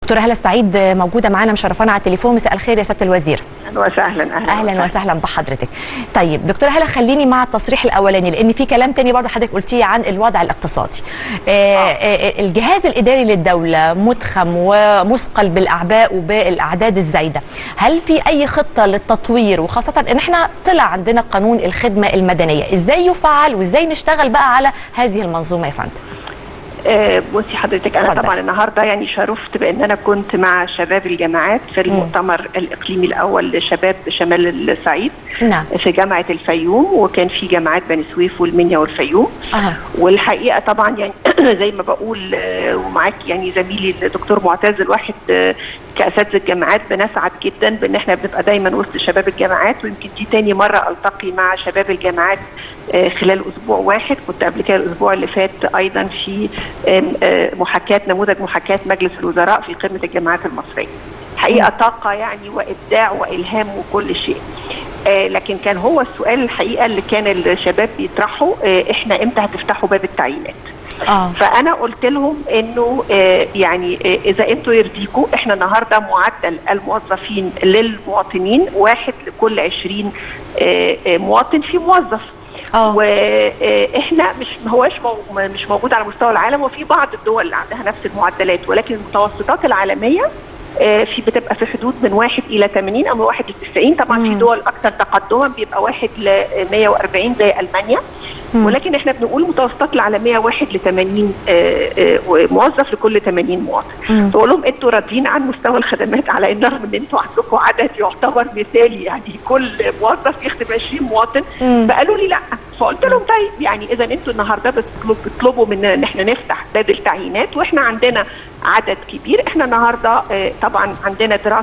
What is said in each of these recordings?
دكتوره هلا السعيد موجوده معانا مشرفانا على التليفون مساء الخير يا سياده الوزير اهلا وسهلا اهلا, اهلا وسهلا بحضرتك طيب دكتوره هلا خليني مع التصريح الاولاني لان في كلام تاني برضه حضرتك قلتيه عن الوضع الاقتصادي آه آه الجهاز الاداري للدوله متخم ومثقل بالاعباء وبالاعداد الزايده هل في اي خطه للتطوير وخاصه ان احنا طلع عندنا قانون الخدمه المدنيه ازاي يفعل وازاي نشتغل بقى على هذه المنظومه يا فندم آه بصي حضرتك انا اتفضل. طبعا النهارده يعني شرفت بان انا كنت مع شباب الجامعات في المؤتمر الاقليمي الاول لشباب شمال الصعيد نعم في جامعه الفيوم وكان في جامعات بني سويف والمنيا والفيوم أها. والحقيقه طبعا يعني زي ما بقول آه، ومعاك يعني زميلي الدكتور معتز الواحد آه، كاساتذه الجامعات بنسعد جدا بان احنا بنبقى دايما وسط شباب الجامعات ويمكن دي تاني مره التقي مع شباب الجامعات آه، خلال اسبوع واحد كنت قبل كده الاسبوع اللي فات ايضا في آم، آه، محاكاه نموذج محاكاه مجلس الوزراء في قمه الجامعات المصريه. حقيقه طاقه يعني وابداع والهام وكل شيء. آه لكن كان هو السؤال الحقيقه اللي كان الشباب بيطرحوا آه احنا امتى هتفتحوا باب التعيينات؟ اه فانا قلت لهم انه آه، يعني آه، اذا انتوا يرضيكوا احنا النهارده معدل الموظفين للمواطنين واحد لكل 20 آه، آه، مواطن في موظف اه واحنا مش ما هوش مو- مش موجود على مستوى العالم وفي بعض الدول اللي عندها نفس المعدلات ولكن المتوسطات العالميه آه، في بتبقى في حدود من 1 الى 80 او من 1 ل 90 طبعا في مم. دول اكثر تقدما بيبقى 1 ل 140 زي المانيا مم. ولكن احنا بنقول المتوسطات العالميه 1 ل 80 آه، آه، موظف لكل 80 مواطن مم. بقول لهم انتوا راضيين عن مستوى الخدمات على ان رغم ان انتوا عندكم عدد يعتبر مثالي يعني كل موظف يخدم 20 مواطن مم. فقالوا لي لا فقلت لهم طيب يعني اذا انتوا النهارده بتطلب- بتطلبوا مننا ان احنا نفتح باب التعيينات واحنا عندنا عدد كبير احنا النهارده آه، طبعا عندنا دراسه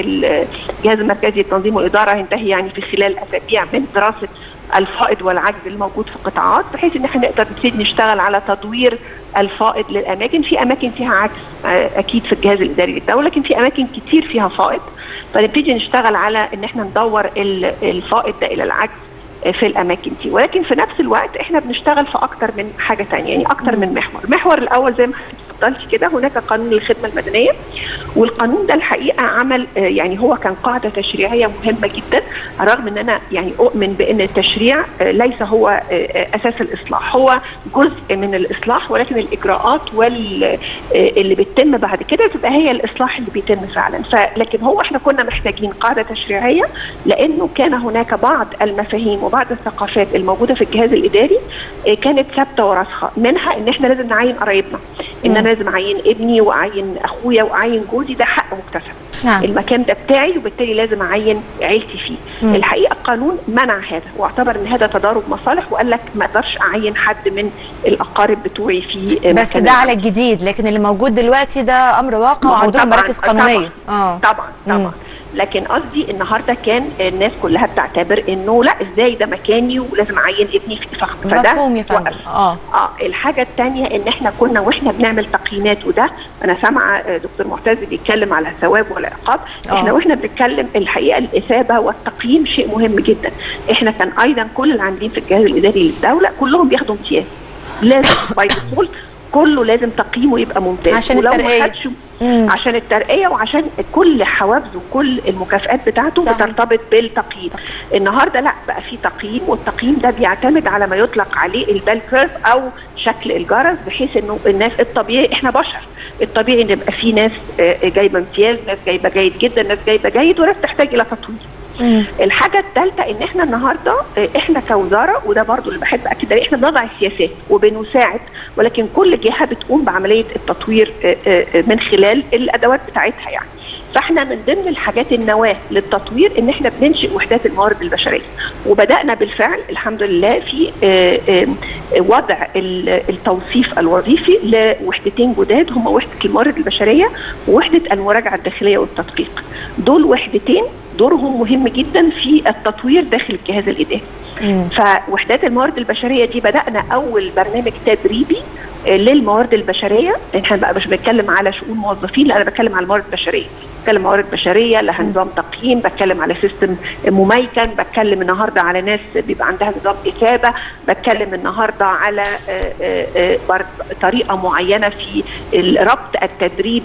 الجهاز المركزي للتنظيم والاداره هينتهي يعني في خلال اسابيع من دراسه الفائض والعجز الموجود في القطاعات بحيث ان احنا نقدر نبتدي نشتغل على تدوير الفائض للاماكن في اماكن فيها عجز آه، اكيد في الجهاز الاداري للدوله لكن في اماكن كتير فيها فائض فنبتدي نشتغل على ان احنا ندور ال- الفائض ده الى العجز في الاماكن دي ولكن في نفس الوقت احنا بنشتغل في اكتر من حاجه تانية يعني اكتر من محور المحور الاول زي ما حضرتك اتفضلتي كده هناك قانون الخدمه المدنيه والقانون ده الحقيقه عمل آه، يعني هو كان قاعده تشريعيه مهمه جدا رغم ان انا يعني اؤمن بان التشريع آه، ليس هو آه، آه، اساس الاصلاح هو جزء من الاصلاح ولكن الاجراءات وال آه، اللي بتتم بعد كده تبقى هي الاصلاح اللي بيتم فعلا فلكن هو احنا كنا محتاجين قاعده تشريعيه لانه كان هناك بعض المفاهيم وبعض الثقافات الموجوده في الجهاز الاداري آه، كانت ثابته وراسخه منها ان احنا لازم نعين قرايبنا ان مم. انا لازم اعين ابني واعين اخويا واعين جوزي ده حق مكتسب نعم المكان ده بتاعي وبالتالي لازم اعين عيلتي فيه مم. الحقيقه القانون منع هذا واعتبر ان هذا تضارب مصالح وقال لك ما اقدرش اعين حد من الاقارب بتوعي في بس مكان ده على العمل. الجديد لكن اللي موجود دلوقتي ده امر واقع ما هو وعندهم طبعاً، مراكز آه، قانونيه اه طبعا مم. طبعا لكن قصدي النهارده كان الناس كلها بتعتبر انه لا ازاي ده مكاني ولازم اعين ابني فيه فخ- فده مفهوم يا فندم وقف. اه اه الحاجه الثانيه ان احنا كنا واحنا بنعمل تقييمات وده انا سامعه آه، دكتور معتز بيتكلم على الثواب والعقاب احنا آه. واحنا بنتكلم الحقيقه الاثابه والتقييم شيء مهم جدا احنا كان ايضا كل العاملين في الجهاز الاداري للدوله كلهم بياخدوا امتياز لازم باي ديفولت كله لازم تقييمه يبقى ممتاز عشان ولو ما الترقية. خدش مم. عشان الترقيه وعشان كل حوافزه وكل المكافآت بتاعته صحيح. بترتبط بالتقييم النهارده لا بقى في تقييم والتقييم ده بيعتمد على ما يطلق عليه البال كيرف او شكل الجرس بحيث انه الناس الطبيعي احنا بشر الطبيعي ان يبقى في ناس آه، جايبه امتياز ناس جايبه جيد جدا ناس جايبه جيد وناس تحتاج الى تطوير مم. الحاجه الثالثه ان احنا النهارده آه، احنا كوزاره وده برضو اللي بحب اكد عليه احنا بنضع السياسات وبنساعد ولكن كل جهه بتقوم بعمليه التطوير آه، آه، آه، من خلال الادوات بتاعتها يعني فاحنا من ضمن الحاجات النواه للتطوير ان احنا بننشئ وحدات الموارد البشريه وبدانا بالفعل الحمد لله في آه، آه، وضع ال- التوصيف الوظيفي لوحدتين جداد هم وحده الموارد البشريه ووحده المراجعه الداخليه والتدقيق دول وحدتين دورهم مهم جدا في التطوير داخل الجهاز الاداري مم. فوحدات الموارد البشريه دي بدانا اول برنامج تدريبي آه، للموارد البشريه احنا بقى مش بنتكلم على شؤون موظفين لا انا بتكلم على الموارد البشريه بتكلم موارد بشريه لها نظام تقييم بتكلم على سيستم مميكن بتكلم النهارده على ناس بيبقى عندها نظام اثابه بتكلم النهارده على آه، آه، آه، برضه طريقه معينه في ربط التدريب